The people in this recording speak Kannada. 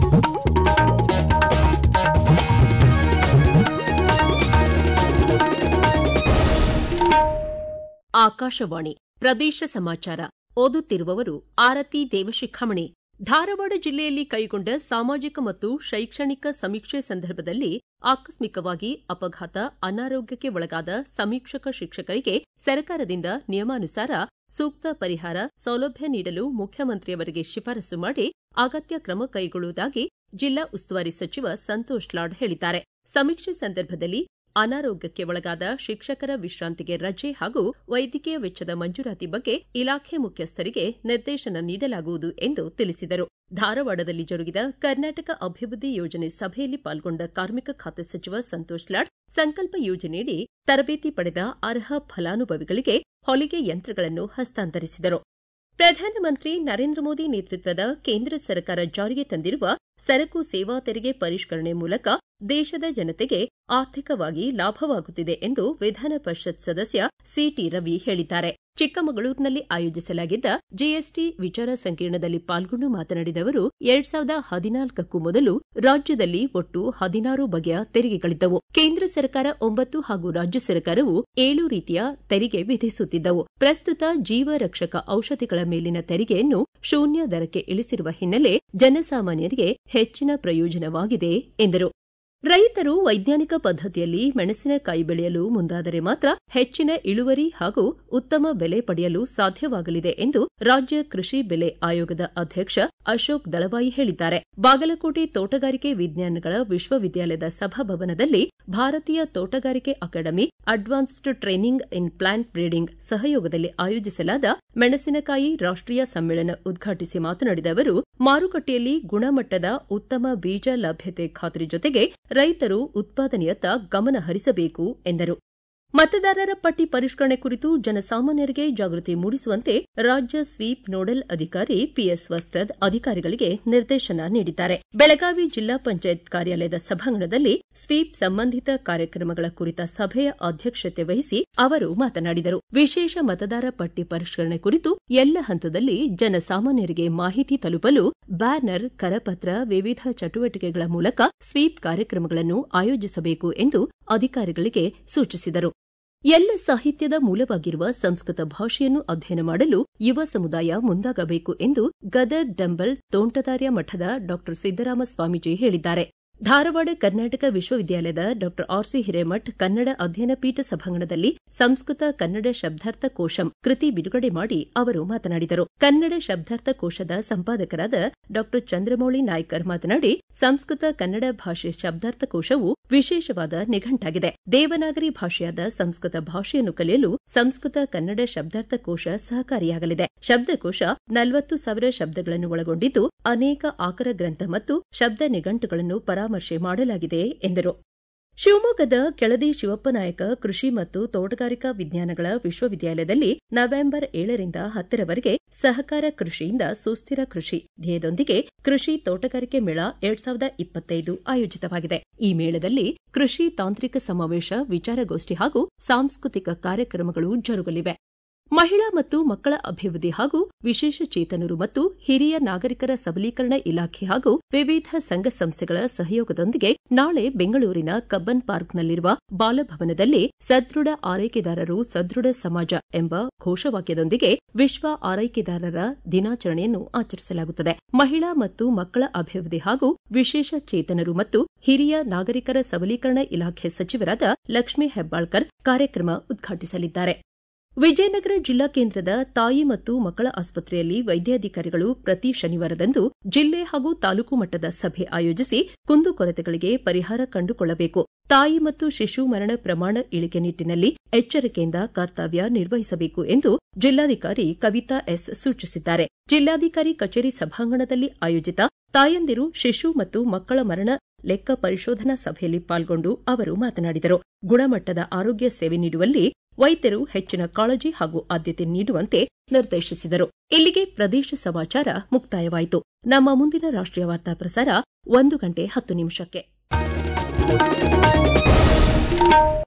ಆಕಾಶವಾಣಿ ಪ್ರದೇಶ ಸಮಾಚಾರ ಓದುತ್ತಿರುವವರು ಆರತಿ ದೇವಶಿಖಾಮಣಿ ಧಾರವಾಡ ಜಿಲ್ಲೆಯಲ್ಲಿ ಕೈಗೊಂಡ ಸಾಮಾಜಿಕ ಮತ್ತು ಶೈಕ್ಷಣಿಕ ಸಮೀಕ್ಷೆ ಸಂದರ್ಭದಲ್ಲಿ ಆಕಸ್ಮಿಕವಾಗಿ ಅಪಘಾತ ಅನಾರೋಗ್ಯಕ್ಕೆ ಒಳಗಾದ ಸಮೀಕ್ಷಕ ಶಿಕ್ಷಕರಿಗೆ ಸರ್ಕಾರದಿಂದ ನಿಯಮಾನುಸಾರ ಸೂಕ್ತ ಪರಿಹಾರ ಸೌಲಭ್ಯ ನೀಡಲು ಮುಖ್ಯಮಂತ್ರಿಯವರಿಗೆ ಶಿಫಾರಸು ಮಾಡಿ ಅಗತ್ಯ ಕ್ರಮ ಕೈಗೊಳ್ಳುವುದಾಗಿ ಜಿಲ್ಲಾ ಉಸ್ತುವಾರಿ ಸಚಿವ ಸಂತೋಷ್ ಲಾಡ್ ಹೇಳಿದ್ದಾರೆ ಸಮೀಕ್ಷೆ ಸಂದರ್ಭದಲ್ಲಿ ಅನಾರೋಗ್ಯಕ್ಕೆ ಒಳಗಾದ ಶಿಕ್ಷಕರ ವಿಶ್ರಾಂತಿಗೆ ರಜೆ ಹಾಗೂ ವೈದ್ಯಕೀಯ ವೆಚ್ಚದ ಮಂಜೂರಾತಿ ಬಗ್ಗೆ ಇಲಾಖೆ ಮುಖ್ಯಸ್ಥರಿಗೆ ನಿರ್ದೇಶನ ನೀಡಲಾಗುವುದು ಎಂದು ತಿಳಿಸಿದರು ಧಾರವಾಡದಲ್ಲಿ ಜರುಗಿದ ಕರ್ನಾಟಕ ಅಭಿವೃದ್ಧಿ ಯೋಜನೆ ಸಭೆಯಲ್ಲಿ ಪಾಲ್ಗೊಂಡ ಕಾರ್ಮಿಕ ಖಾತೆ ಸಚಿವ ಸಂತೋಷ್ ಲಾಡ್ ಸಂಕಲ್ಪ ಯೋಜನೆಯಡಿ ತರಬೇತಿ ಪಡೆದ ಅರ್ಹ ಫಲಾನುಭವಿಗಳಿಗೆ ಹೊಲಿಗೆ ಯಂತ್ರಗಳನ್ನು ಹಸ್ತಾಂತರಿಸಿದರು ಪ್ರಧಾನಮಂತ್ರಿ ನರೇಂದ್ರ ಮೋದಿ ನೇತೃತ್ವದ ಕೇಂದ್ರ ಸರ್ಕಾರ ಜಾರಿಗೆ ತಂದಿರುವ ಸರಕು ಸೇವಾ ತೆರಿಗೆ ಪರಿಷ್ಕರಣೆ ಮೂಲಕ ದೇಶದ ಜನತೆಗೆ ಆರ್ಥಿಕವಾಗಿ ಲಾಭವಾಗುತ್ತಿದೆ ಎಂದು ವಿಧಾನ ಪರಿಷತ್ ಸದಸ್ಯ ಸಿಟಿ ರವಿ ಹೇಳಿದ್ದಾರೆ ಚಿಕ್ಕಮಗಳೂರಿನಲ್ಲಿ ಆಯೋಜಿಸಲಾಗಿದ್ದ ಜಿಎಸ್ಟಿ ವಿಚಾರ ಸಂಕಿರಣದಲ್ಲಿ ಪಾಲ್ಗೊಂಡು ಮಾತನಾಡಿದ ಅವರು ಎರಡ್ ಸಾವಿರದ ಹದಿನಾಲ್ಕಕ್ಕೂ ಮೊದಲು ರಾಜ್ಯದಲ್ಲಿ ಒಟ್ಟು ಹದಿನಾರು ಬಗೆಯ ತೆರಿಗೆಗಳಿದ್ದವು ಕೇಂದ್ರ ಸರ್ಕಾರ ಒಂಬತ್ತು ಹಾಗೂ ರಾಜ್ಯ ಸರ್ಕಾರವು ಏಳು ರೀತಿಯ ತೆರಿಗೆ ವಿಧಿಸುತ್ತಿದ್ದವು ಪ್ರಸ್ತುತ ಜೀವ ರಕ್ಷಕ ಔಷಧಿಗಳ ಮೇಲಿನ ತೆರಿಗೆಯನ್ನು ಶೂನ್ಯ ದರಕ್ಕೆ ಇಳಿಸಿರುವ ಹಿನ್ನೆಲೆ ಜನಸಾಮಾನ್ಯರಿಗೆ ಹೆಚ್ಚಿನ ಪ್ರಯೋಜನವಾಗಿದೆ ಎಂದರು ರೈತರು ವೈಜ್ಞಾನಿಕ ಪದ್ದತಿಯಲ್ಲಿ ಮೆಣಸಿನಕಾಯಿ ಬೆಳೆಯಲು ಮುಂದಾದರೆ ಮಾತ್ರ ಹೆಚ್ಚಿನ ಇಳುವರಿ ಹಾಗೂ ಉತ್ತಮ ಬೆಲೆ ಪಡೆಯಲು ಸಾಧ್ಯವಾಗಲಿದೆ ಎಂದು ರಾಜ್ಯ ಕೃಷಿ ಬೆಲೆ ಆಯೋಗದ ಅಧ್ಯಕ್ಷ ಅಶೋಕ್ ದಳವಾಯಿ ಹೇಳಿದ್ದಾರೆ ಬಾಗಲಕೋಟೆ ತೋಟಗಾರಿಕೆ ವಿಜ್ಞಾನಗಳ ವಿಶ್ವವಿದ್ಯಾಲಯದ ಸಭಾಭವನದಲ್ಲಿ ಭಾರತೀಯ ತೋಟಗಾರಿಕೆ academy advanced training in plant breeding ಸಹಯೋಗದಲ್ಲಿ ಆಯೋಜಿಸಲಾದ ಮೆಣಸಿನಕಾಯಿ ರಾಷ್ಟೀಯ ಸಮ್ಮೇಳನ ಉದ್ಘಾಟಿಸಿ ಮಾತನಾಡಿದ ಅವರು ಮಾರುಕಟ್ಟೆಯಲ್ಲಿ ಗುಣಮಟ್ಟದ ಉತ್ತಮ ಬೀಜ ಲಭ್ಯತೆ ಖಾತ್ರಿ ಜೊತೆಗೆ ರೈತರು ಉತ್ಪಾದನೆಯತ್ತ ಗಮನ ಹರಿಸಬೇಕು ಎಂದರು ಮತದಾರರ ಪಟ್ಟಿ ಪರಿಷ್ಕರಣೆ ಕುರಿತು ಜನಸಾಮಾನ್ಯರಿಗೆ ಜಾಗೃತಿ ಮೂಡಿಸುವಂತೆ ರಾಜ್ಯ ಸ್ವೀಪ್ ನೋಡಲ್ ಅಧಿಕಾರಿ ಪಿಎಸ್ ವಸ್ತ್ರದ್ ಅಧಿಕಾರಿಗಳಿಗೆ ನಿರ್ದೇಶನ ನೀಡಿದ್ದಾರೆ ಬೆಳಗಾವಿ ಜಿಲ್ಲಾ ಪಂಚಾಯತ್ ಕಾರ್ಯಾಲಯದ ಸಭಾಂಗಣದಲ್ಲಿ ಸ್ವೀಪ್ ಸಂಬಂಧಿತ ಕಾರ್ಯಕ್ರಮಗಳ ಕುರಿತ ಸಭೆಯ ಅಧ್ಯಕ್ಷತೆ ವಹಿಸಿ ಅವರು ಮಾತನಾಡಿದರು ವಿಶೇಷ ಮತದಾರ ಪಟ್ಟಿ ಪರಿಷ್ಕರಣೆ ಕುರಿತು ಎಲ್ಲ ಹಂತದಲ್ಲಿ ಜನಸಾಮಾನ್ಯರಿಗೆ ಮಾಹಿತಿ ತಲುಪಲು ಬ್ಯಾನರ್ ಕರಪತ್ರ ವಿವಿಧ ಚಟುವಟಿಕೆಗಳ ಮೂಲಕ ಸ್ವೀಪ್ ಕಾರ್ಯಕ್ರಮಗಳನ್ನು ಆಯೋಜಿಸಬೇಕು ಎಂದು ಅಧಿಕಾರಿಗಳಿಗೆ ಸೂಚಿಸಿದರು ಎಲ್ಲ ಸಾಹಿತ್ಯದ ಮೂಲವಾಗಿರುವ ಸಂಸ್ಕೃತ ಭಾಷೆಯನ್ನು ಅಧ್ಯಯನ ಮಾಡಲು ಯುವ ಸಮುದಾಯ ಮುಂದಾಗಬೇಕು ಎಂದು ಗದಗ್ ಡಂಬಲ್ ತೋಂಟದಾರ್ಯ ಮಠದ ಡಾ ಸಿದ್ದರಾಮ ಸ್ವಾಮೀಜಿ ಹೇಳಿದ್ದಾರೆ ಧಾರವಾಡ ಕರ್ನಾಟಕ ವಿಶ್ವವಿದ್ಯಾಲಯದ ಡಾ ಆರ್ಸಿ ಹಿರೇಮಠ್ ಕನ್ನಡ ಅಧ್ಯಯನ ಪೀಠ ಸಭಾಂಗಣದಲ್ಲಿ ಸಂಸ್ಕೃತ ಕನ್ನಡ ಶಬ್ದಾರ್ಥ ಕೋಶಂ ಕೃತಿ ಬಿಡುಗಡೆ ಮಾಡಿ ಅವರು ಮಾತನಾಡಿದರು ಕನ್ನಡ ಶಬ್ದಾರ್ಥ ಕೋಶದ ಸಂಪಾದಕರಾದ ಡಾ ಚಂದ್ರಮೌಳಿ ನಾಯ್ಕರ್ ಮಾತನಾಡಿ ಸಂಸ್ಕೃತ ಕನ್ನಡ ಭಾಷೆ ಶಬ್ದಾರ್ಥ ಕೋಶವು ವಿಶೇಷವಾದ ನಿಘಂಟಾಗಿದೆ ದೇವನಾಗರಿ ಭಾಷೆಯಾದ ಸಂಸ್ಕೃತ ಭಾಷೆಯನ್ನು ಕಲಿಯಲು ಸಂಸ್ಕೃತ ಕನ್ನಡ ಶಬ್ದಾರ್ಥ ಕೋಶ ಸಹಕಾರಿಯಾಗಲಿದೆ ಶಬ್ದಕೋಶ ನಲವತ್ತು ಸಾವಿರ ಶಬ್ದಗಳನ್ನು ಒಳಗೊಂಡಿದ್ದು ಅನೇಕ ಆಕರ ಗ್ರಂಥ ಮತ್ತು ಶಬ್ದ ನಿಘಂಟುಗಳನ್ನು ಪರಾಮರ್ಶೆ ಮಾಡಲಾಗಿದೆ ಎಂದರು ಶಿವಮೊಗ್ಗದ ಕೆಳದಿ ಶಿವಪ್ಪನಾಯಕ ಕೃಷಿ ಮತ್ತು ತೋಟಗಾರಿಕಾ ವಿಜ್ಞಾನಗಳ ವಿಶ್ವವಿದ್ಯಾಲಯದಲ್ಲಿ ನವೆಂಬರ್ ಏಳರಿಂದ ಹತ್ತರವರೆಗೆ ಸಹಕಾರ ಕೃಷಿಯಿಂದ ಸುಸ್ಥಿರ ಕೃಷಿ ಧ್ಯೇಯದೊಂದಿಗೆ ಕೃಷಿ ತೋಟಗಾರಿಕೆ ಮೇಳ ಎರಡ್ ಸಾವಿರದ ಇಪ್ಪತ್ತೈದು ಆಯೋಜಿತವಾಗಿದೆ ಈ ಮೇಳದಲ್ಲಿ ಕೃಷಿ ತಾಂತ್ರಿಕ ಸಮಾವೇಶ ವಿಚಾರಗೋಷ್ಠಿ ಹಾಗೂ ಸಾಂಸ್ಕೃತಿಕ ಕಾರ್ಯಕ್ರಮಗಳು ಜರುಗಲಿವೆ ಮಹಿಳಾ ಮತ್ತು ಮಕ್ಕಳ ಅಭಿವೃದ್ಧಿ ಹಾಗೂ ವಿಶೇಷ ಚೇತನರು ಮತ್ತು ಹಿರಿಯ ನಾಗರಿಕರ ಸಬಲೀಕರಣ ಇಲಾಖೆ ಹಾಗೂ ವಿವಿಧ ಸಂಘ ಸಂಸ್ಥೆಗಳ ಸಹಯೋಗದೊಂದಿಗೆ ನಾಳೆ ಬೆಂಗಳೂರಿನ ಕಬ್ಬನ್ ಪಾರ್ಕ್ನಲ್ಲಿರುವ ಬಾಲಭವನದಲ್ಲಿ ಸದೃಢ ಆರೈಕೆದಾರರು ಸದೃಢ ಸಮಾಜ ಎಂಬ ಘೋಷವಾಕ್ಯದೊಂದಿಗೆ ವಿಶ್ವ ಆರೈಕೆದಾರರ ದಿನಾಚರಣೆಯನ್ನು ಆಚರಿಸಲಾಗುತ್ತದೆ ಮಹಿಳಾ ಮತ್ತು ಮಕ್ಕಳ ಅಭಿವೃದ್ಧಿ ಹಾಗೂ ವಿಶೇಷ ಚೇತನರು ಮತ್ತು ಹಿರಿಯ ನಾಗರಿಕರ ಸಬಲೀಕರಣ ಇಲಾಖೆ ಸಚಿವರಾದ ಲಕ್ಷ್ಮೀ ಹೆಬ್ಬಾಳ್ಕರ್ ಕಾರ್ಯಕ್ರಮ ಉದ್ಘಾಟಿಸಲಿದ್ದಾರೆ ವಿಜಯನಗರ ಜಿಲ್ಲಾ ಕೇಂದ್ರದ ತಾಯಿ ಮತ್ತು ಮಕ್ಕಳ ಆಸ್ಪತ್ರೆಯಲ್ಲಿ ವೈದ್ಯಾಧಿಕಾರಿಗಳು ಪ್ರತಿ ಶನಿವಾರದಂದು ಜಿಲ್ಲೆ ಹಾಗೂ ತಾಲೂಕು ಮಟ್ಟದ ಸಭೆ ಆಯೋಜಿಸಿ ಕುಂದುಕೊರತೆಗಳಿಗೆ ಪರಿಹಾರ ಕಂಡುಕೊಳ್ಳಬೇಕು ತಾಯಿ ಮತ್ತು ಶಿಶು ಮರಣ ಪ್ರಮಾಣ ಇಳಿಕೆ ನಿಟ್ಟಿನಲ್ಲಿ ಎಚ್ಚರಿಕೆಯಿಂದ ಕರ್ತವ್ಯ ನಿರ್ವಹಿಸಬೇಕು ಎಂದು ಜಿಲ್ಲಾಧಿಕಾರಿ ಕವಿತಾ ಎಸ್ ಸೂಚಿಸಿದ್ದಾರೆ ಜಿಲ್ಲಾಧಿಕಾರಿ ಕಚೇರಿ ಸಭಾಂಗಣದಲ್ಲಿ ಆಯೋಜಿತ ತಾಯಂದಿರು ಶಿಶು ಮತ್ತು ಮಕ್ಕಳ ಮರಣ ಲೆಕ್ಕ ಪರಿಶೋಧನಾ ಸಭೆಯಲ್ಲಿ ಪಾಲ್ಗೊಂಡು ಅವರು ಮಾತನಾಡಿದರು ಗುಣಮಟ್ಟದ ಆರೋಗ್ಯ ಸೇವೆ ನೀಡುವಲ್ಲಿ ವೈದ್ಯರು ಹೆಚ್ಚಿನ ಕಾಳಜಿ ಹಾಗೂ ಆದ್ಯತೆ ನೀಡುವಂತೆ ನಿರ್ದೇಶಿಸಿದರು ಇಲ್ಲಿಗೆ ಪ್ರದೇಶ ಸಮಾಚಾರ ಮುಕ್ತಾಯವಾಯಿತು ನಮ್ಮ ಮುಂದಿನ ರಾಷ್ಟ್ರೀಯ ವಾರ್ತಾ ಪ್ರಸಾರ ಒಂದು ಗಂಟೆ ಹತ್ತು ನಿಮಿಷಕ್ಕೆ